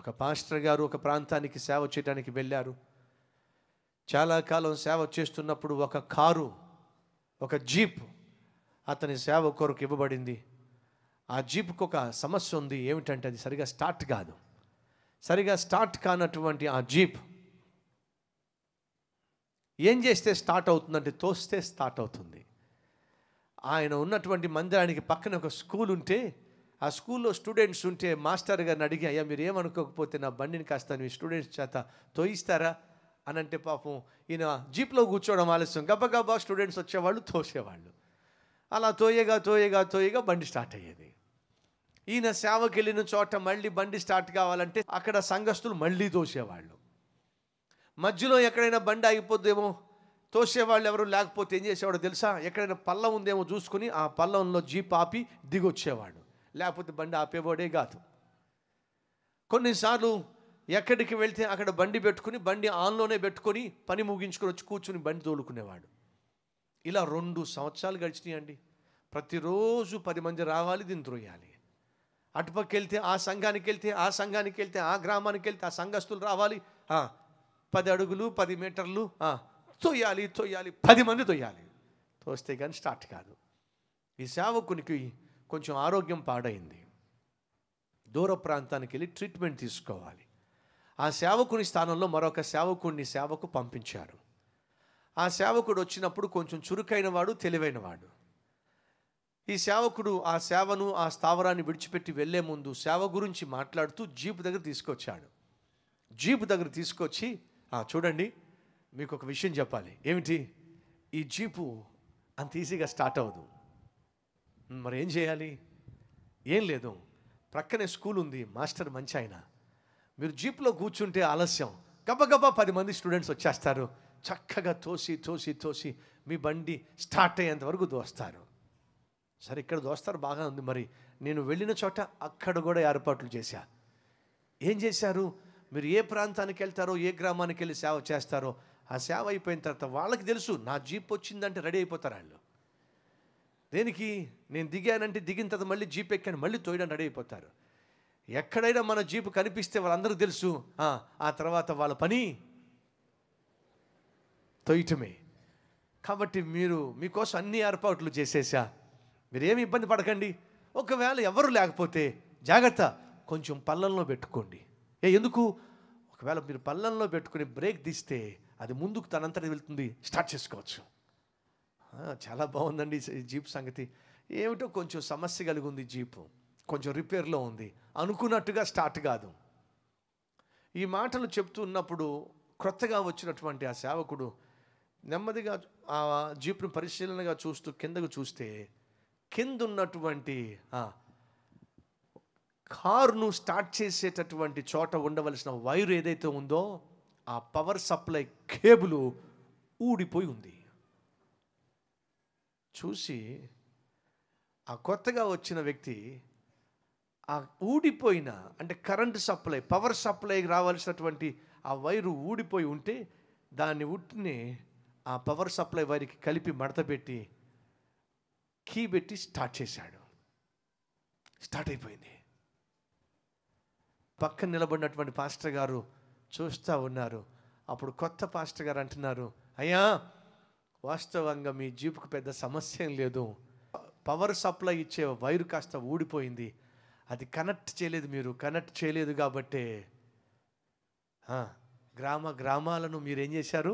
ఒక పాస్టర్ గారు ఒక ప్రాంతానికి సేవ చేయడానికి వెళ్ళారు చాలా కాలం సేవ చేస్తున్నప్పుడు ఒక కారు ఒక జీప్ అతని సేవ కొరకు ఇవ్వబడింది ఆ జీప్కి ఒక సమస్య ఉంది ఏమిటంటే అది సరిగా స్టార్ట్ కాదు సరిగా స్టార్ట్ కానటువంటి ఆ జీప్ ఏం చేస్తే స్టార్ట్ అవుతుందంటే తోస్తే స్టార్ట్ అవుతుంది ఆయన ఉన్నటువంటి మందిరానికి పక్కన ఒక స్కూల్ ఉంటే ఆ స్కూల్లో స్టూడెంట్స్ ఉంటే మాస్టర్ గారిని అడిగి అయ్యా మీరు ఏమనుకోకపోతే నా బండిని కాస్త మీ స్టూడెంట్స్ చేత తోయిస్తారా అని అంటే పాపం ఈయన జీప్లో కూర్చోవడం ఆలస్యం గబగబా స్టూడెంట్స్ వచ్చేవాళ్ళు తోసేవాళ్ళు అలా తోయగా తోయగా తోయగా బండి స్టార్ట్ అయ్యేది ఈయన సేవకి వెళ్ళిన చోట మళ్ళీ బండి స్టార్ట్ కావాలంటే అక్కడ సంఘస్థులు మళ్ళీ తోసేవాళ్ళు మధ్యలో ఎక్కడైనా బండి ఆగిపోద్దేమో తోసేవాళ్ళు ఎవరు లేకపోతే ఏం చేసేవాడు తెలుసా ఎక్కడైనా పల్లం ఉందేమో చూసుకుని ఆ పల్లంలో జీప్ ఆపి దిగొచ్చేవాడు లేకపోతే బండి ఆపేవాడే కాదు కొన్నిసార్లు ఎక్కడికి వెళ్తే అక్కడ బండి పెట్టుకుని బండి ఆన్లోనే పెట్టుకొని పని ముగించుకొని వచ్చి కూర్చుని బండి తోలుకునేవాడు ఇలా రెండు సంవత్సరాలు గడిచినాయండి ప్రతిరోజు పది మంది రావాలి దీన్ని త్రోయాలి అటుపక్క వెళ్తే ఆ సంఘానికి వెళ్తే ఆ సంఘానికి వెళ్తే ఆ గ్రామానికి వెళ్తే ఆ సంఘస్థులు రావాలి ఆ, పది అడుగులు పది మీటర్లు ఆ, తొయ్యాలి తొయ్యాలి పది మంది తొయ్యాలి తోస్తే కానీ స్టార్ట్ కాదు ఈ సేవకునికి కొంచెం ఆరోగ్యం పాడైంది దూర ప్రాంతానికి వెళ్ళి ట్రీట్మెంట్ తీసుకోవాలి ఆ సేవకుని స్థానంలో మరొక సేవకుడిని సేవకు పంపించారు ఆ సేవకుడు వచ్చినప్పుడు కొంచెం చురుకైన వాడు తెలివైన వాడు ఈ సేవకుడు ఆ సేవను ఆ స్థావరాన్ని విడిచిపెట్టి వెళ్ళే ముందు సేవ గురించి మాట్లాడుతూ జీపు దగ్గర తీసుకొచ్చాడు జీపు దగ్గర తీసుకొచ్చి "ఆ, చూడండి మీకు ఒక విషయం చెప్పాలి ఏమిటి ఈ జీపు అంత ఈజీగా స్టార్ట్ అవ్వదు మరి ఏం చేయాలి ఏం లేదు ప్రక్కనే స్కూల్ ఉంది మాస్టర్ మంచి ఆయన మీరు జీప్లో కూర్చుంటే ఆలస్యం గబగబా పది మంది స్టూడెంట్స్ వచ్చేస్తారు చక్కగా తోసి తోసి తోసి మీ బండి స్టార్ట్ అయ్యేంత వరకు దోస్తారు సరే ఇక్కడ దోస్తారు బాగా ఉంది మరి నేను వెళ్ళిన చోట అక్కడ కూడా ఏర్పాట్లు చేశా ఏం చేశారు మీరు ఏ ప్రాంతానికి వెళ్తారో ఏ గ్రామానికి వెళ్ళి సేవ చేస్తారో ఆ సేవ అయిపోయిన తర్వాత వాళ్ళకి తెలుసు నా జీప్ వచ్చిందంటే రెడీ అయిపోతారు వాళ్ళు దేనికి నేను దిగానంటే దిగిన తర్వాత మళ్ళీ జీప్ ఎక్కాను మళ్ళీ తోయడానికి రెడీ అయిపోతారు ఎక్కడైనా మన జీపు కనిపిస్తే వాళ్ళందరూ తెలుసు ఆ, ఆ తర్వాత వాళ్ళ పని తొయ్యటమే కాబట్టి మీరు మీకోసం అన్ని ఏర్పాట్లు చేసేసా మీరేమి ఇబ్బంది పడకండి ఒకవేళ ఎవరు లేకపోతే జాగ్రత్త కొంచెం పల్లంలో పెట్టుకోండి ఏ ఎందుకు ఒకవేళ మీరు పల్లంలో పెట్టుకుని బ్రేక్ తీస్తే అది ముందుకు తనంతటి వెళ్తుంది స్టార్ట్ చేసుకోవచ్చు ఆ, చాలా బాగుందండి ఈ జీప్ సంగతి ఏమిటో కొంచెం సమస్య కలిగి ఉంది జీపు కొంచెం రిపేర్లో ఉంది అనుకున్నట్టుగా స్టార్ట్ కాదు ఈ మాటలు చెప్తూ ఉన్నప్పుడు క్రొత్తగా వచ్చినటువంటి ఆ సేవకుడు నెమ్మదిగా ఆ జీప్ను పరిశీలనగా చూస్తూ కిందకు చూస్తే కింద ఉన్నటువంటి ఆ, కారును స్టార్ట్ చేసేటటువంటి చోట ఉండవలసిన వైరు ఏదైతే ఉందో ఆ పవర్ సప్లై కేబుల్ ఊడిపోయి ఉంది చూసి ఆ కొత్తగా వచ్చిన వ్యక్తి ఆ ఊడిపోయిన అంటే కరెంట్ సప్లై పవర్ సప్లైకి రావాల్సినటువంటి ఆ వైరు ఊడిపోయి ఉంటే దాన్ని ఉట్టిని ఆ పవర్ సప్లై వైర్కి కలిపి మడత పెట్టి కీ పెట్టి స్టార్ట్ చేశాడు స్టార్ట్ అయిపోయింది పక్కన నిలబడినటువంటి పాస్టర్ గారు చూస్తూ ఉన్నారు అప్పుడు కొత్త పాస్టర్ గారు అంటున్నారు అయ్యా వాస్తవంగా మీ జీపుకు పెద్ద సమస్య ఏం లేదు పవర్ సప్లై ఇచ్చే వైరు కాస్త ఊడిపోయింది అది కనెక్ట్ చేయలేదు మీరు కనెక్ట్ చేయలేదు కాబట్టే ఆ, గ్రామ గ్రామాలను మీరు ఏం చేశారు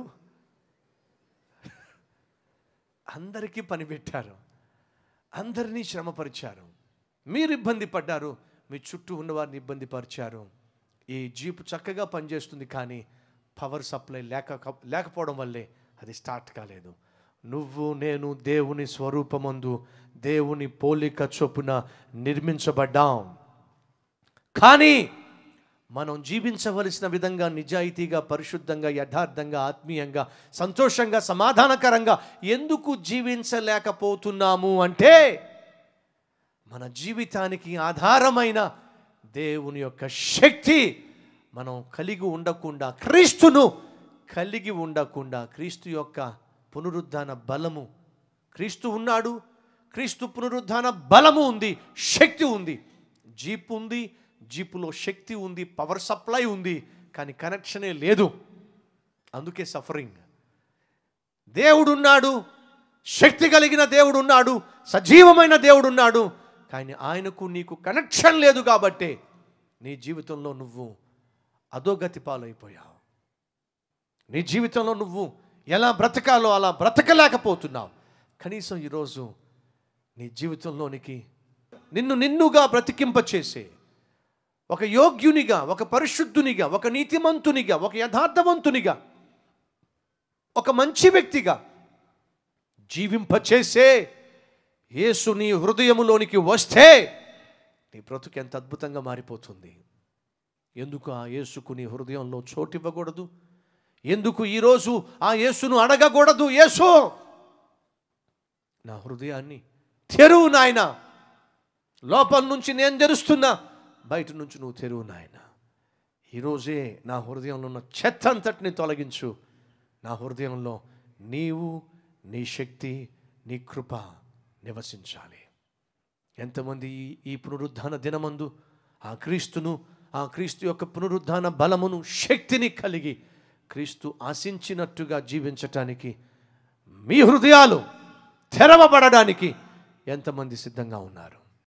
అందరికీ పని పెట్టారు అందరినీ శ్రమపరిచారు మీరు ఇబ్బంది పడ్డారు మీ చుట్టూ ఉన్న వారిని ఇబ్బంది పరిచారు ఈ జీపు చక్కగా పనిచేస్తుంది కానీ పవర్ సప్లై లేక లేకపోవడం వల్లే అది స్టార్ట్ కాలేదు నువ్వు నేను దేవుని స్వరూపమందు దేవుని పోలిక చొప్పున నిర్మించబడ్డాం కానీ మనం జీవించవలసిన విధంగా నిజాయితీగా పరిశుద్ధంగా యథార్థంగా ఆత్మీయంగా సంతోషంగా సమాధానకరంగా ఎందుకు జీవించలేకపోతున్నాము అంటే మన జీవితానికి ఆధారమైన దేవుని యొక్క శక్తి మనం కలిగి ఉండకుండా క్రీస్తును కలిగి ఉండకుండా క్రీస్తు యొక్క పునరుద్ధాన బలము క్రీస్తు ఉన్నాడు క్రీస్తు పునరుద్ధాన బలము ఉంది శక్తి ఉంది జీప్ ఉంది జీపులో శక్తి ఉంది పవర్ సప్లై ఉంది కానీ కనెక్షనే లేదు అందుకే సఫరింగ్ దేవుడున్నాడు శక్తి కలిగిన దేవుడు ఉన్నాడు సజీవమైన దేవుడు ఉన్నాడు కానీ ఆయనకు నీకు కనెక్షన్ లేదు కాబట్టే నీ జీవితంలో నువ్వు అధోగతి పాలైపోయావు నీ జీవితంలో నువ్వు ఎలా బ్రతకాలో అలా బ్రతకలేకపోతున్నావు కనీసం ఈరోజు నీ జీవితంలోనికి నిన్ను నిన్నుగా బ్రతికింపచేసే ఒక యోగ్యునిగా ఒక పరిశుద్ధునిగా ఒక నీతిమంతునిగా ఒక యథార్థవంతునిగా ఒక మంచి వ్యక్తిగా జీవింపచేసే యేసు నీ హృదయములోనికి వస్తే నీ బ్రతుకు ఎంత అద్భుతంగా మారిపోతుంది ఎందుకు ఆ యేసుకు నీ హృదయంలో చోటు ఇవ్వకూడదు ఎందుకు ఈరోజు ఆ యేసును అడగకూడదు యేసు నా హృదయాన్ని తెరువు నాయన లోపల నుంచి నేను తెరుస్తున్నా బయట నుంచి నువ్వు తెరువు నాయన ఈరోజే నా హృదయంలో ఉన్న చెత్త అంతటిని తొలగించు నా హృదయంలో నీవు నీ శక్తి నీ కృప నివసించాలి ఎంతమంది ఈ ఈ పునరుద్ధాన దినమందు ఆ క్రీస్తును ఆ క్రీస్తు యొక్క పునరుద్ధాన బలమును శక్తిని కలిగి క్రీస్తు ఆశించినట్టుగా జీవించటానికి మీ హృదయాలు తెరవబడడానికి ఎంతమంది సిద్ధంగా ఉన్నారు